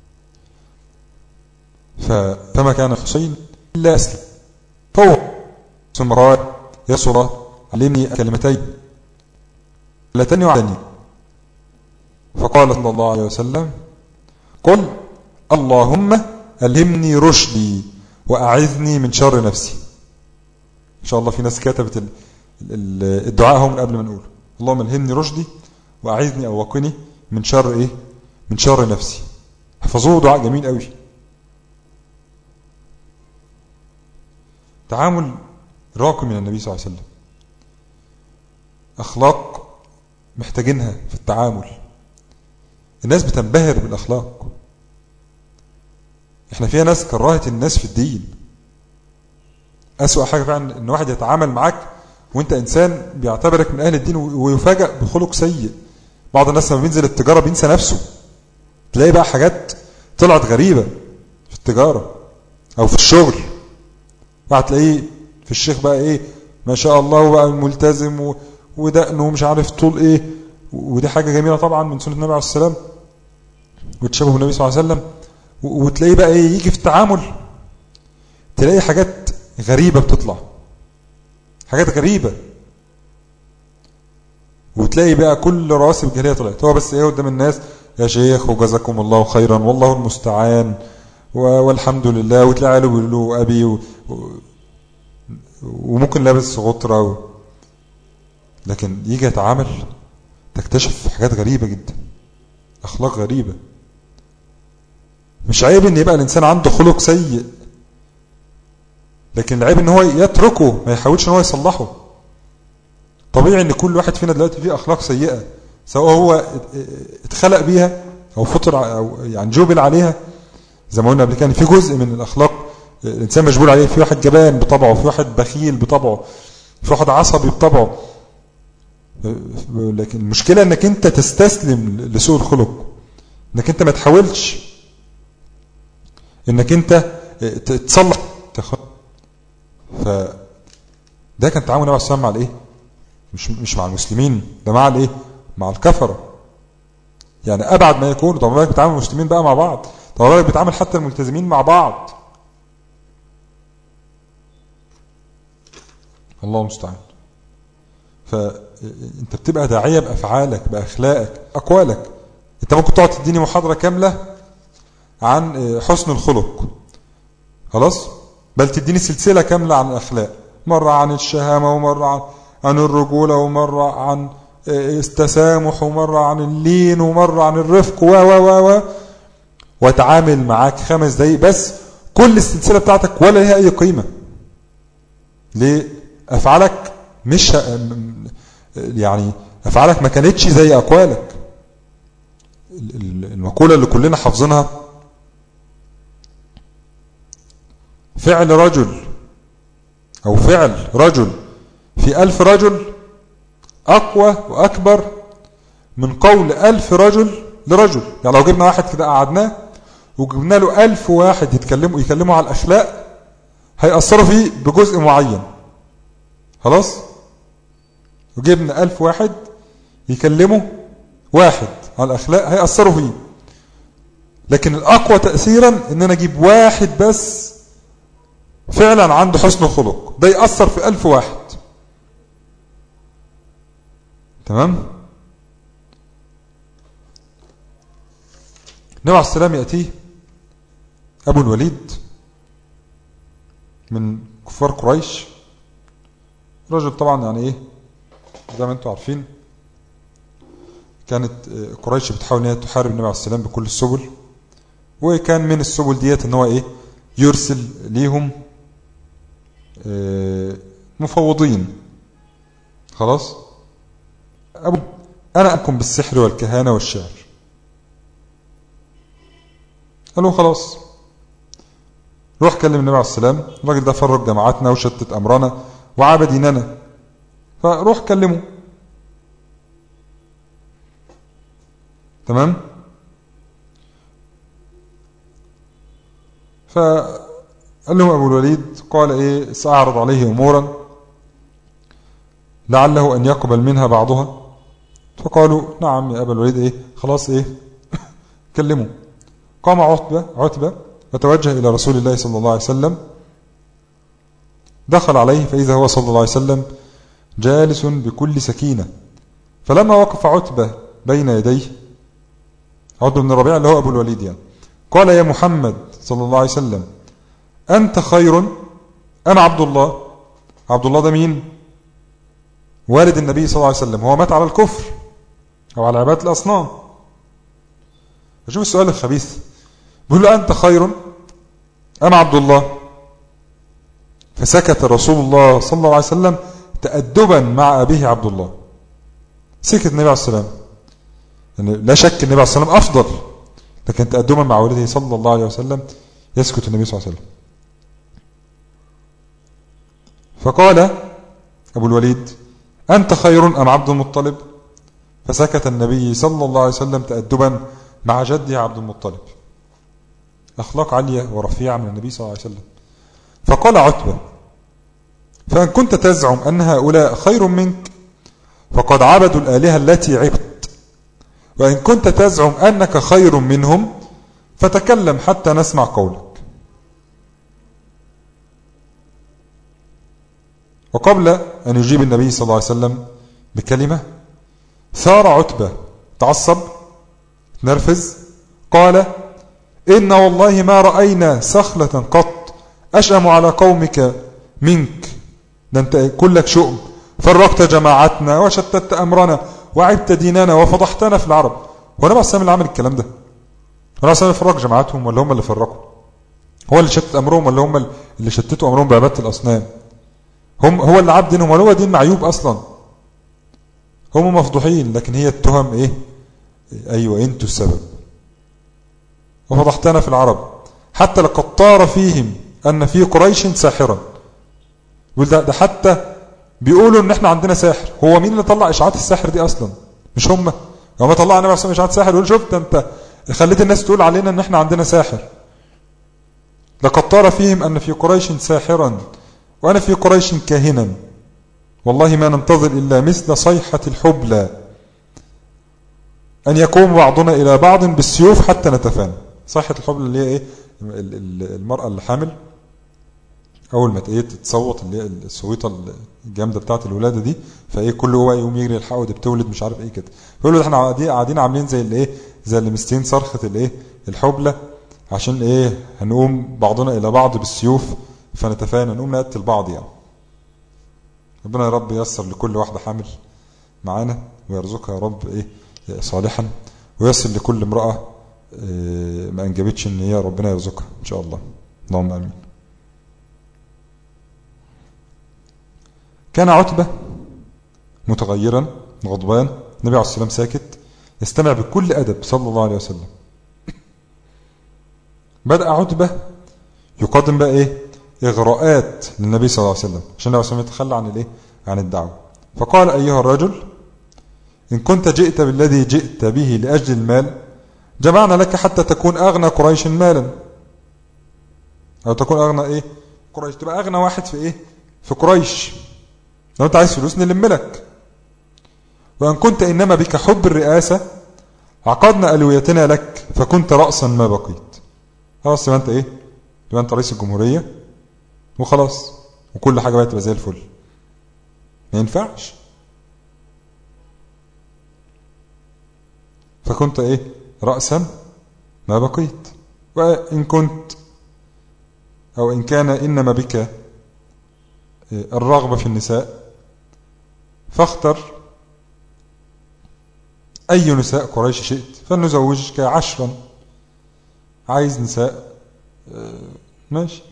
فما كان حسين إلا أسلم فهو ثم قال يا رسول الله علمني كلمتين اللتين وعدني فقال صلى الله عليه وسلم قل اللهم ألهمني رشدي وأعذني من شر نفسي إن شاء الله في ناس كتبت ال- ال- الدعاء هم قبل ما نقول اللهم ألهمني رشدي وأعذني أو وقني من شر إيه من شر نفسي حفظوه دعاء جميل قوي تعامل راقي من النبي صلى الله عليه وسلم أخلاق محتاجينها في التعامل الناس بتنبهر بالأخلاق احنا فيها ناس كرهت الناس في الدين أسوأ حاجة فعلا ان واحد يتعامل معاك وانت انسان بيعتبرك من اهل الدين ويفاجأ بخلق سيء بعض الناس لما بينزل التجارة بينسى نفسه تلاقي بقى حاجات طلعت غريبة في التجارة او في الشغل واحد تلاقيه في الشيخ بقى ايه ما شاء الله بقى ملتزم و... ودقنه ومش عارف طول ايه ودي حاجة جميلة طبعا من سنة النبي عليه السلام وتشابه النبي صلى الله عليه وسلم و- وتلاقيه بقى ايه يجي في التعامل تلاقي حاجات غريبة بتطلع حاجات غريبة وتلاقي بقى كل رواسب الجاهلية طلعت هو بس ايه قدام الناس يا شيخ وجزاكم الله خيرا والله المستعان و- والحمد لله وتلاقي عياله بيقولوا له ابي و... و... وممكن لابس غطرة و... لكن يجي يتعامل تكتشف حاجات غريبة جدا أخلاق غريبة مش عيب ان يبقى الانسان عنده خلق سيء لكن العيب ان هو يتركه ما يحاولش ان هو يصلحه طبيعي ان كل واحد فينا دلوقتي فيه اخلاق سيئة سواء هو اتخلق بيها او فطر ع- او يعني جبل عليها زي ما قلنا قبل كده في جزء من الاخلاق الانسان مجبول عليه في واحد جبان بطبعه في واحد بخيل بطبعه في واحد عصبي بطبعه لكن المشكلة انك انت تستسلم لسوء الخلق انك انت ما تحاولش انك انت ت- تصلح تخ- ف ده كان تعامل النبي عليه الصلاه والسلام مع الايه مش مش مع المسلمين ده مع الايه مع الكفره يعني ابعد ما يكون طب ما بالك بيتعامل المسلمين بقى مع بعض طب ما بالك بيتعامل حتى الملتزمين مع بعض الله المستعان فانت بتبقى داعيه بافعالك باخلاقك اقوالك انت ممكن تقعد تديني محاضره كامله عن حسن الخلق خلاص بل تديني سلسلة كاملة عن الأخلاق مرة عن الشهامة ومرة عن, عن الرجولة ومرة عن التسامح ومرة عن اللين ومرة عن الرفق و و و و واتعامل معاك خمس دقايق بس كل السلسلة بتاعتك ولا ليها أي قيمة ليه أفعالك مش ه- م- يعني أفعالك ما كانتش زي أقوالك ال- ال- المقولة اللي كلنا حافظينها فعل رجل أو فعل رجل في ألف رجل أقوى وأكبر من قول ألف رجل لرجل يعني لو جبنا واحد كده قعدناه وجبنا له ألف واحد يتكلموا يكلموا على الأخلاق هيأثروا فيه بجزء معين خلاص وجبنا ألف واحد يكلموا واحد على الأخلاق هيأثروا فيه لكن الأقوى تأثيرا إن أنا أجيب واحد بس فعلا عنده حسن خلق ده يأثر في ألف واحد تمام النبي عليه السلام يأتيه أبو الوليد من كفار قريش رجل طبعا يعني ايه زي ما انتم عارفين كانت قريش بتحاول ان هي تحارب النبي عليه السلام بكل السبل وكان من السبل ديت ان هو ايه يرسل ليهم مفوضين خلاص أبو أنا أكم بالسحر والكهانة والشعر قالوا خلاص روح كلم النبي عليه السلام الراجل ده فرق جماعاتنا وشتت أمرنا وعاب ديننا فروح كلمه تمام فقال لهم أبو الوليد قال إيه سأعرض عليه أمورا لعله أن يقبل منها بعضها فقالوا نعم يا أبا الوليد إيه خلاص إيه كلموا قام عتبة عتبة وتوجه إلى رسول الله صلى الله عليه وسلم دخل عليه فإذا هو صلى الله عليه وسلم جالس بكل سكينة فلما وقف عتبة بين يديه عتبة بن الربيع اللي هو أبو الوليد يعني قال يا محمد صلى الله عليه وسلم أنت خير أم عبد الله عبد الله ده مين والد النبي صلى الله عليه وسلم هو مات على الكفر أو على عبادة الأصنام شوف السؤال الخبيث بيقول له أنت خير أم عبد الله فسكت رسول الله صلى الله عليه وسلم تأدبا مع أبيه عبد الله سكت النبي عليه السلام يعني لا شك النبي عليه السلام أفضل لكن تأدبا مع والده صلى الله عليه وسلم يسكت النبي صلى الله عليه وسلم فقال أبو الوليد أنت خير أم عبد المطلب فسكت النبي صلى الله عليه وسلم تأدبا مع جده عبد المطلب أخلاق عالية ورفيعة من النبي صلى الله عليه وسلم فقال عتبة فإن كنت تزعم أن هؤلاء خير منك فقد عبدوا الآلهة التي عبت وإن كنت تزعم أنك خير منهم فتكلم حتى نسمع قولك وقبل أن يجيب النبي صلى الله عليه وسلم بكلمة ثار عتبة تعصب نرفز قال إن والله ما رأينا سخلة قط أشأم على قومك منك ده أنت كلك شؤم فرقت جماعتنا وشتت أمرنا وعبت ديننا وفضحتنا في العرب هو نبع السلام اللي عمل الكلام ده هو نبع السلام فرق جماعتهم ولا هم اللي فرقوا هو اللي شتت أمرهم ولا هم اللي شتتوا أمرهم بعبادة الأصنام هم هو اللي عبد دينهم ولا هو دين معيوب أصلا هم مفضوحين لكن هي التهم إيه أيوة أنتوا السبب وفضحتنا في العرب حتى لقد طار فيهم أن في قريش ساحرا يقول ده, ده حتى بيقولوا ان احنا عندنا ساحر هو مين اللي طلع اشاعات السحر دي اصلا مش هم هو ما طلع النبي عليه اشاعات ساحر يقول شفت انت خليت الناس تقول علينا ان احنا عندنا ساحر لقد طار فيهم ان في قريش ساحرا وانا في قريش كاهنا والله ما ننتظر الا مثل صيحة الحبلى ان يقوم بعضنا الى بعض بالسيوف حتى نتفانى صيحة الحبلى اللي هي ايه المرأة اللي حامل اول ما ايه تتصوت اللي هي الصويته الجامده بتاعه الولاده دي فايه كله هو يقوم يجري يلحقه دي بتولد مش عارف ايه كده فيقول له احنا قاعدين قاعدين عاملين زي الايه زي اللي مستين صرخه الايه الحبلى عشان ايه هنقوم بعضنا الى بعض بالسيوف فنتفانى نقوم نقتل بعض يعني ربنا يا رب ييسر لكل واحده حامل معانا ويرزقها يا رب ايه صالحا وييسر لكل امراه إيه ما انجبتش ان هي ربنا يرزقها ان شاء الله اللهم امين كان عتبة متغيرا غضبان النبي عليه السلام ساكت يستمع بكل أدب صلى الله عليه وسلم بدأ عتبة يقدم بقى إيه إغراءات للنبي صلى الله عليه وسلم عشان النبي صلى الله عليه وسلم يتخلى عن الإيه عن الدعوة فقال أيها الرجل إن كنت جئت بالذي جئت به لأجل المال جمعنا لك حتى تكون أغنى قريش مالا أو تكون أغنى إيه قريش تبقى أغنى واحد في إيه في قريش لو أنت عايز فلوس نلم لك وأن كنت إنما بك حب الرئاسة عقدنا ألويتنا لك فكنت رأسا ما بقيت خلاص يبقى أنت إيه يبقى أنت رئيس الجمهورية وخلاص وكل حاجة بقى تبقى زي الفل ما ينفعش فكنت إيه رأسا ما بقيت وإن كنت أو إن كان إنما بك الرغبة في النساء فاختر أي نساء قريش شئت فلنزوجك عشرا عايز نساء ماشي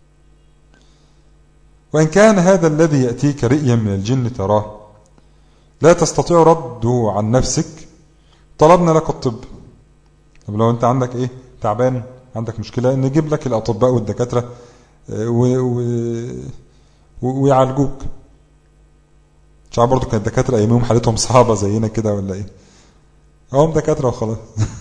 وإن كان هذا الذي يأتيك رئيا من الجن تراه لا تستطيع رده عن نفسك طلبنا لك الطب طب لو أنت عندك إيه تعبان عندك مشكلة نجيب لك الأطباء والدكاترة و... و... ويعالجوك مش عارف برضه كان الدكاتره ايامهم حالتهم صعبه زينا كده ولا ايه هم دكاتره وخلاص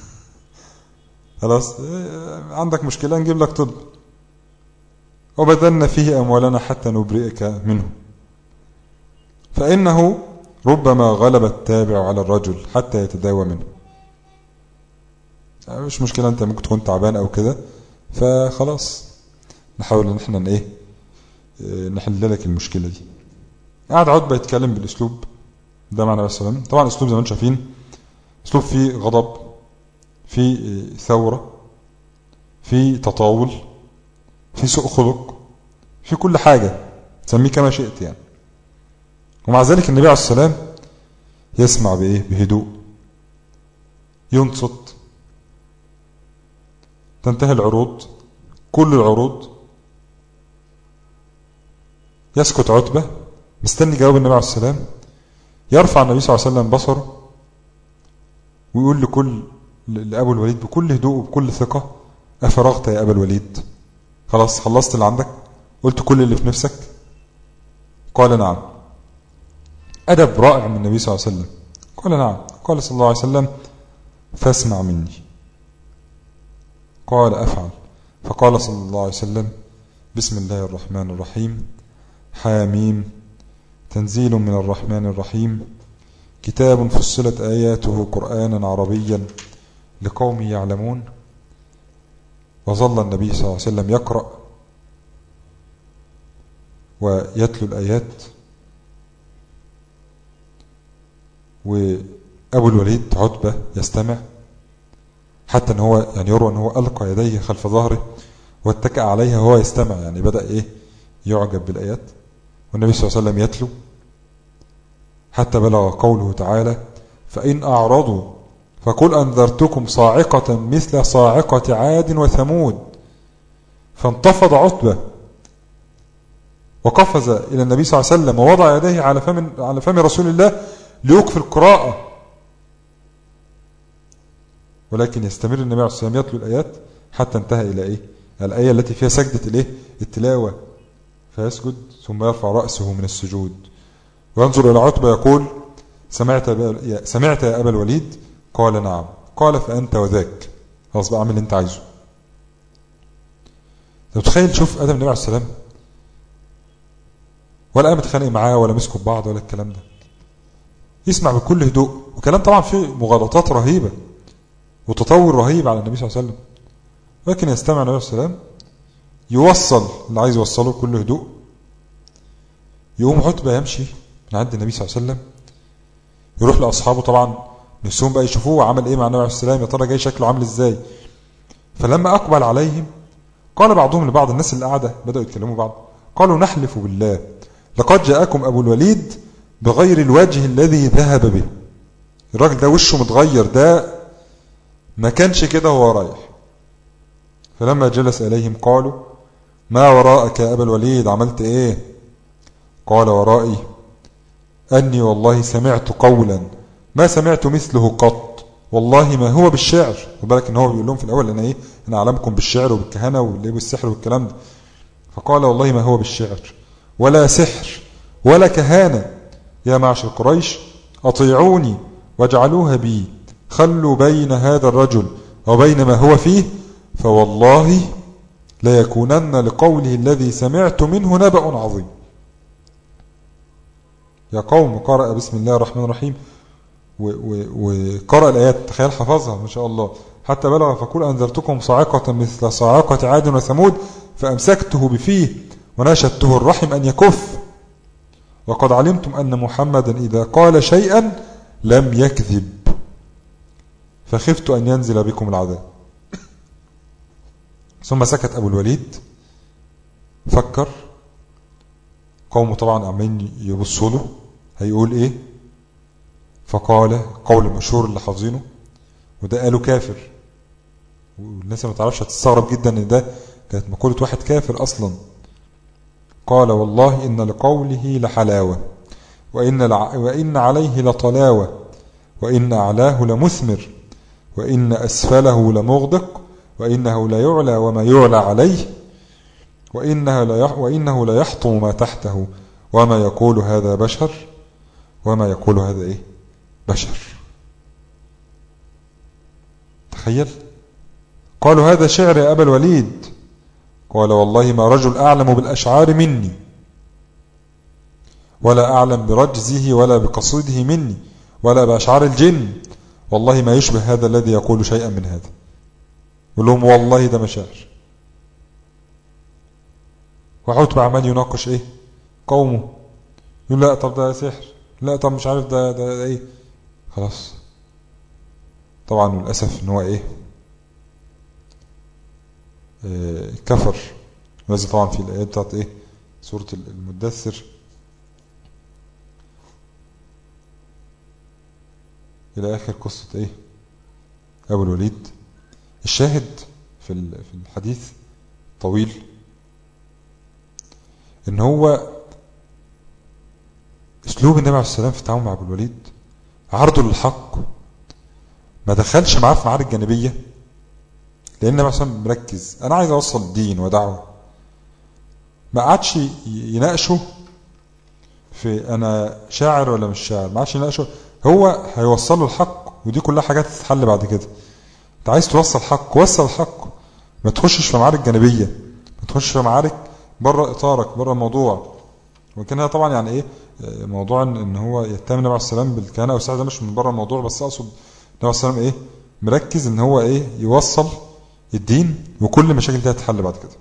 خلاص عندك مشكله نجيب لك طب وبذلنا فيه اموالنا حتى نبرئك منه فانه ربما غلب التابع على الرجل حتى يتداوى منه مش مشكله انت ممكن تكون تعبان او كده فخلاص نحاول ان احنا ايه آه، نحل لك المشكلة دي قعد عتبة يتكلم بالأسلوب ده معنى السلام طبعا أسلوب زي ما انتم شايفين أسلوب فيه غضب فيه آه، ثورة فيه تطاول فيه سوء خلق فيه كل حاجة تسميه كما شئت يعني ومع ذلك النبي عليه السلام يسمع بإيه بهدوء ينصت تنتهي العروض كل العروض يسكت عتبة مستني جواب النبي عليه السلام يرفع النبي صلى الله عليه وسلم بصره ويقول لكل لأبو الوليد بكل هدوء وبكل ثقة أفرغت يا أبا الوليد خلاص خلصت اللي عندك قلت كل اللي في نفسك قال نعم أدب رائع من النبي صلى الله عليه وسلم قال نعم قال صلى الله عليه وسلم فاسمع مني قال أفعل فقال صلى الله عليه وسلم بسم الله الرحمن الرحيم حاميم تنزيل من الرحمن الرحيم كتاب فصلت آياته قرآنا عربيا لقوم يعلمون وظل النبي صلى الله عليه وسلم يقرأ ويتلو الآيات وأبو الوليد عتبة يستمع حتى ان هو يعني يروى ان هو ألقى يديه خلف ظهره واتكأ عليها وهو يستمع يعني بدأ ايه يعجب بالآيات والنبي صلى الله عليه وسلم يتلو حتى بلغ قوله تعالى فإن أعرضوا فقل أنذرتكم صاعقة مثل صاعقة عاد وثمود فانتفض عتبة وقفز إلى النبي صلى الله عليه وسلم ووضع يديه على فم, على فم رسول الله ليوقف القراءة ولكن يستمر النبي عليه الصلاة والسلام يتلو الآيات حتى انتهى إلى إيه الآية التي فيها سجدة الإيه التلاوة فيسجد ثم يرفع رأسه من السجود وينظر إلى عتبة يقول سمعت سمعت يا أبا الوليد قال نعم قال فأنت وذاك خلاص بقى اعمل اللي أنت عايزه لو تخيل شوف آدم النبي عليه السلام ولا قام اتخانق معاه ولا مسكوا ببعض ولا الكلام ده يسمع بكل هدوء وكلام طبعا فيه مغالطات رهيبة وتطور رهيب على النبي صلى الله عليه وسلم لكن يستمع النبي صلى الله عليه وسلم يوصل اللي عايز يوصله بكل هدوء يقوم عتبة يمشي من عند النبي صلى الله عليه وسلم يروح لأصحابه طبعا نفسهم بقى يشوفوه عمل ايه مع النبي عليه السلام يا ترى جاي شكله عامل ازاي فلما أقبل عليهم قال بعضهم لبعض الناس اللي قاعدة بدأوا يتكلموا بعض قالوا نحلف بالله لقد جاءكم أبو الوليد بغير الوجه الذي ذهب به الراجل ده وشه متغير ده ما كانش كده وهو رايح فلما جلس إليهم قالوا ما وراءك يا أبا الوليد عملت إيه قال ورائي أني والله سمعت قولا ما سمعت مثله قط والله ما هو بالشعر وبالك ان هو بيقول لهم في الأول أنا إيه أنا أعلمكم بالشعر وبالكهنة والسحر والكلام ده فقال والله ما هو بالشعر ولا سحر ولا كهانة يا معشر قريش أطيعوني واجعلوها بي خلوا بين هذا الرجل وبين ما هو فيه فوالله ليكونن لقوله الذي سمعت منه نبأ عظيم يا قوم قرأ بسم الله الرحمن الرحيم وقرأ الآيات تخيل حفظها ما شاء الله حتى بلغ فقول أنذرتكم صاعقة مثل صاعقة عاد وثمود فأمسكته بفيه وناشدته الرحم أن يكف وقد علمتم أن محمدا إذا قال شيئا لم يكذب فخفت أن ينزل بكم العذاب ثم سكت أبو الوليد فكر قومه طبعا عمالين يبصوا له هيقول ايه فقال قول مشهور اللي حافظينه وده قالوا كافر والناس ما تعرفش هتستغرب جدا ان ده كانت مقولة واحد كافر اصلا قال والله ان لقوله لحلاوة وإن, وإن عليه لطلاوة وإن أعلاه لمثمر وإن أسفله لمغدق وإنه لا يعلى وما يعلى عليه وإنه لا وإنه لا يحطم ما تحته وما يقول هذا بشر وما يقول هذا إيه بشر تخيل قالوا هذا شعر يا أبا الوليد قال والله ما رجل أعلم بالأشعار مني ولا أعلم برجزه ولا بقصيده مني ولا بأشعار الجن والله ما يشبه هذا الذي يقول شيئا من هذا يقول لهم والله ده مشاعر وعتبة عمال يناقش ايه قومه يقول لا طب ده سحر لا طب مش عارف ده, ده, ده ايه خلاص طبعا للأسف ان هو ايه آه كفر ولازم طبعا في الآيات بتاعت ايه سورة المدثر إلى آخر قصة إيه أبو الوليد الشاهد في في الحديث طويل إن هو أسلوب النبي عليه السلام في التعامل مع أبو الوليد عرضه للحق ما دخلش معاه في معارك جانبية لأن النبي عليه السلام مركز أنا عايز أوصل دين ودعوة ما قعدش يناقشه في أنا شاعر ولا مش شاعر ما قعدش يناقشه هو هيوصل له الحق ودي كلها حاجات تتحل بعد كده انت عايز توصل حق وصل الحق ما تخشش في معارك جانبيه ما تخشش في معارك بره اطارك بره الموضوع وكان هذا طبعا يعني ايه موضوع ان هو يتهم النبي عليه السلام بالكهنه او ده مش من بره الموضوع بس اقصد النبي عليه السلام ايه مركز ان هو ايه يوصل الدين وكل المشاكل دي هتتحل بعد كده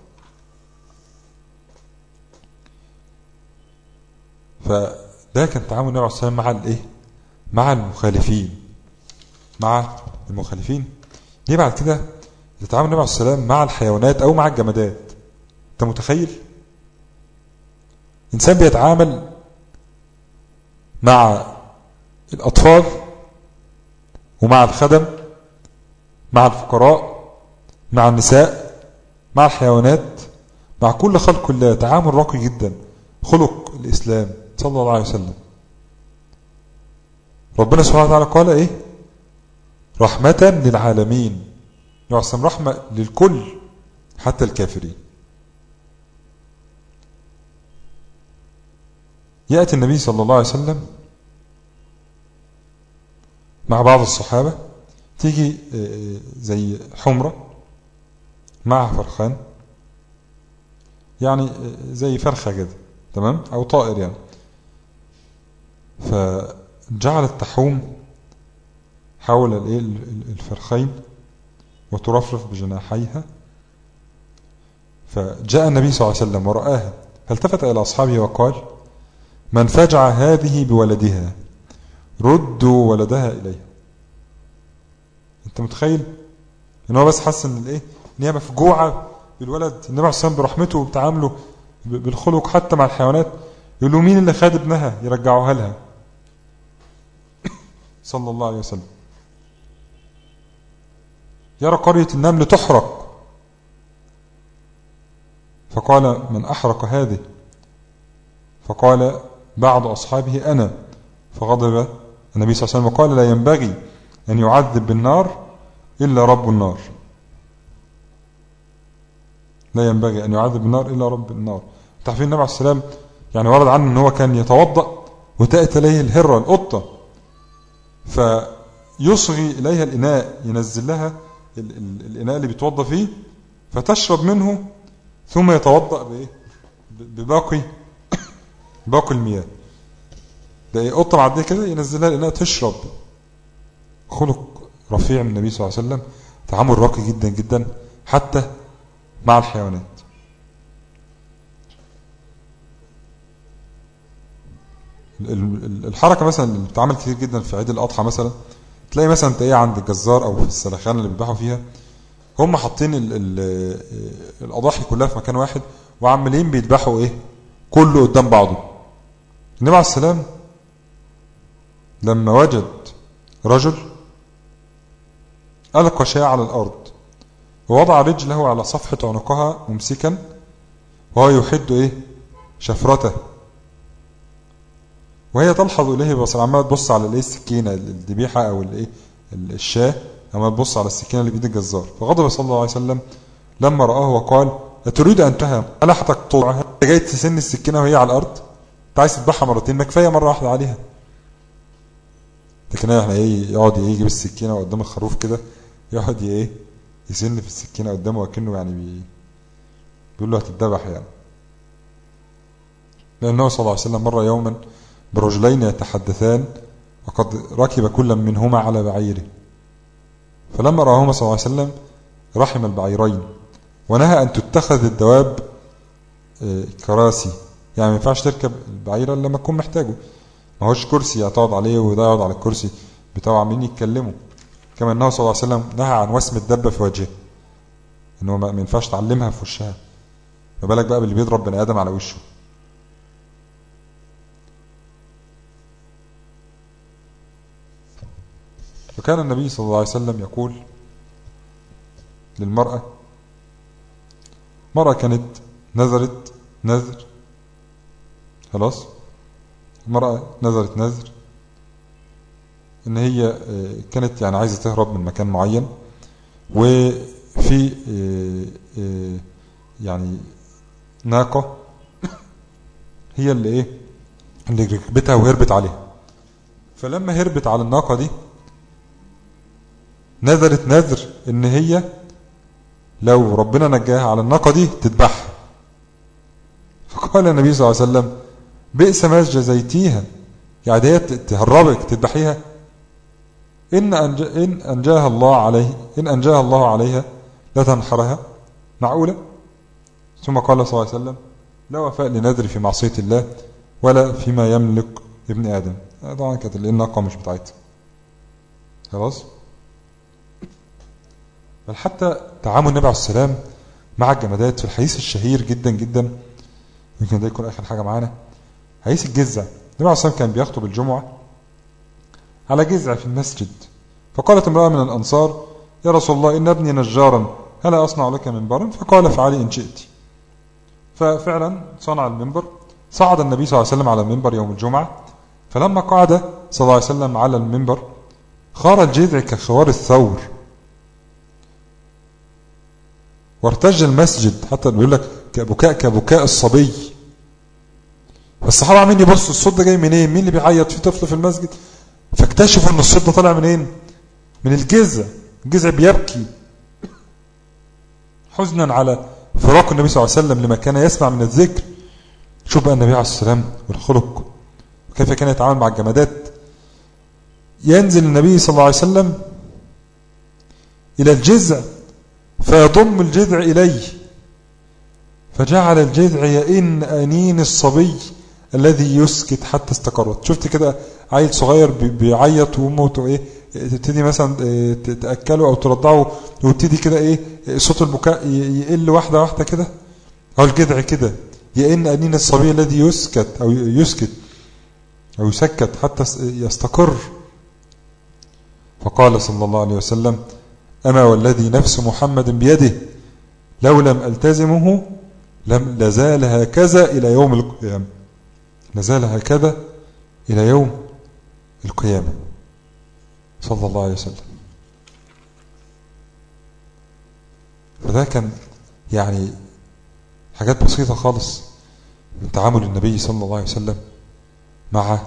فده كان تعامل النبي عليه السلام مع الايه مع المخالفين مع المخالفين ليه بعد كده يتعامل النبي عليه السلام مع الحيوانات او مع الجمادات انت متخيل انسان بيتعامل مع الاطفال ومع الخدم مع الفقراء مع النساء مع الحيوانات مع كل خلق الله تعامل راقي جدا خلق الاسلام صلى الله عليه وسلم ربنا سبحانه وتعالى قال ايه رحمة للعالمين يعصم رحمة للكل حتى الكافرين يأتي النبي صلى الله عليه وسلم مع بعض الصحابة تيجي زي حمرة مع فرخان يعني زي فرخة كده تمام أو طائر يعني فجعلت تحوم حول الفرخين وترفرف بجناحيها فجاء النبي صلى الله عليه وسلم ورآها فالتفت إلى أصحابه وقال من فجع هذه بولدها ردوا ولدها إليها انت متخيل ان هو بس حس ان الايه ان هي مفجوعه بالولد النبي عليه الصلاه برحمته وبتعامله بالخلق حتى مع الحيوانات يقول له مين اللي خد ابنها يرجعوها لها صلى الله عليه وسلم يرى قرية النمل تحرق فقال من أحرق هذه فقال بعض أصحابه أنا فغضب النبي صلى الله عليه وسلم وقال لا ينبغي أن يعذب بالنار إلا رب النار لا ينبغي أن يعذب بالنار إلا رب النار تعرفين النبي عليه السلام يعني ورد عنه أنه كان يتوضأ وتأتي إليه الهرة القطة فيصغي إليها الإناء ينزل لها الإناء اللي بيتوضأ فيه فتشرب منه ثم يتوضأ بإيه بباقي باقي المياه ده إيه قطة معدية كده ينزلها الإناء تشرب خلق رفيع من النبي صلى الله عليه وسلم تعامل راقي جدا جدا حتى مع الحيوانات الحركة مثلا اللي بتتعمل كتير جدا في عيد الأضحى مثلا تلاقي مثلا انت ايه عند الجزار او في السلخان اللي بيذبحوا فيها هم حاطين ال ال الاضاحي كلها في مكان واحد وعمالين بيذبحوا ايه كله قدام بعضه النبي عليه السلام لما وجد رجل ألقى شيء على الأرض ووضع رجله على صفحة عنقها ممسكا وهو يحد إيه شفرته وهي تلحظ إليه بصر عمالة تبص على الإيه السكينة الذبيحة أو الإيه الشاه عمالة تبص على السكينة اللي بإيد الجزار فغضب صلى الله عليه وسلم لما رآه وقال أتريد أن تهم ألحتك طوعها جاي تسن السكينة وهي على الأرض أنت عايز تذبحها مرتين ما كفاية مرة واحدة عليها لكن احنا ايه يقعد ايه يجيب السكينه قدام الخروف كده يقعد ايه يسن في السكينه قدامه وكانه يعني بي بيقول له هتتذبح يعني لانه صلى الله عليه وسلم مر يوما برجلين يتحدثان وقد ركب كل منهما على بعيره فلما راهما صلى الله عليه وسلم رحم البعيرين ونهى ان تتخذ الدواب آه، كراسي يعني ما ينفعش تركب البعيرة إلا لما تكون محتاجه ما هوش كرسي هتقعد عليه وده يقعد على الكرسي بتاعه عاملين يتكلموا كما أنه صلى الله عليه وسلم نهى عن وسم الدبة في وجهه إنه ما ما ينفعش تعلمها في وشها ما بالك بقى باللي بيضرب بني آدم على وشه وكان النبي صلى الله عليه وسلم يقول للمرأة مرأة كانت نذرت نذر خلاص المرأة نذرت نذر ان هي آه، كانت يعني عايزة تهرب من مكان معين وفي آه، آه، يعني ناقة هي اللي ايه اللي ركبتها وهربت عليها فلما هربت على الناقة دي نذرت نذر ان هي لو ربنا نجاها على الناقة دي تذبحها فقال النبي صلى الله عليه وسلم بئس ما جزيتيها يعني هي تهربك تذبحيها إن, أنج... إن أنجاها الله عليه إن أنجاها الله عليها لا تنحرها معقولة ثم قال صلى الله عليه وسلم لا وفاء لنذر في معصية الله ولا فيما يملك ابن آدم طبعا كانت الناقة مش بتاعتها خلاص بل حتى تعامل النبي عليه السلام مع الجمادات في الحديث الشهير جدا جدا يمكن ده يكون آخر حاجة معانا حديث الجزع النبي عليه السلام كان بيخطب الجمعة على جزع في المسجد فقالت امرأة من الأنصار يا رسول الله إن ابني نجارا هل أصنع لك منبرا فقال فعلي إن شئت ففعلا صنع المنبر صعد النبي صلى الله عليه وسلم على المنبر يوم الجمعة فلما قعد صلى الله عليه وسلم على المنبر خار الجذع كخوار الثور وارتج المسجد حتى بيقول لك كبكاء كبكاء الصبي فالصحابة عمالين يبصوا الصوت ده جاي منين مين اللي بيعيط في طفل في المسجد فاكتشفوا ان الصوت ده طالع منين من الجذع الجذع بيبكي حزنا على فراق النبي صلى الله عليه وسلم لما كان يسمع من الذكر شوف بقى النبي عليه الصلاة والسلام والخلق وكيف كان يتعامل مع الجمادات ينزل النبي صلى الله عليه وسلم إلى الجذع فيضم الجذع إليه فجعل الجذع يئن أنين الصبي الذي يسكت حتى استقرت شفت كده عيل صغير بيعيط وامه ايه تبتدي مثلا تاكله او ترضعه ويبتدي كده ايه صوت البكاء يقل واحده واحده كده او الجذع كده يئن انين الصبي الذي يسكت او يسكت او يسكت حتى يستقر فقال صلى الله عليه وسلم أما والذي نفس محمد بيده لو لم ألتزمه لم لزال هكذا إلى يوم القيامة لزال هكذا إلى يوم القيامة صلى الله عليه وسلم فده كان يعني حاجات بسيطة خالص من تعامل النبي صلى الله عليه وسلم مع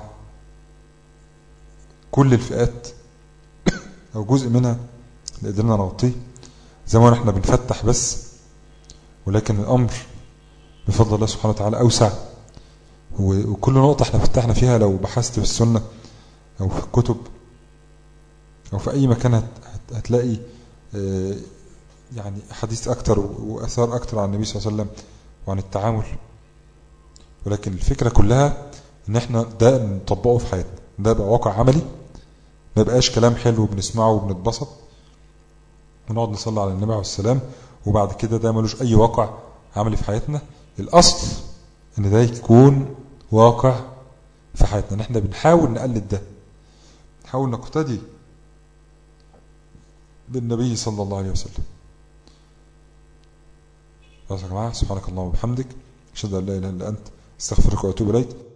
كل الفئات أو جزء منها اللي قدرنا نغطيه زي ما احنا بنفتح بس ولكن الأمر بفضل الله سبحانه وتعالى أوسع وكل نقطة احنا فتحنا فيها لو بحثت في السنة أو في الكتب أو في أي مكان هتلاقي يعني حديث أكتر وأثار أكتر عن النبي صلى الله عليه وسلم وعن التعامل ولكن الفكرة كلها ان احنا ده نطبقه في حياتنا ده بقى واقع عملي ما بقاش كلام حلو بنسمعه وبنتبسط ونقعد نصلي على النبي عليه السلام وبعد كده ده ملوش أي واقع عملي في حياتنا الأصل ان ده يكون واقع في حياتنا ان احنا بنحاول نقلد ده نحاول نقتدي بالنبي صلى الله عليه وسلم خلاص يا جماعه سبحانك اللهم وبحمدك اشهد ان لا اله الا انت استغفرك واتوب اليك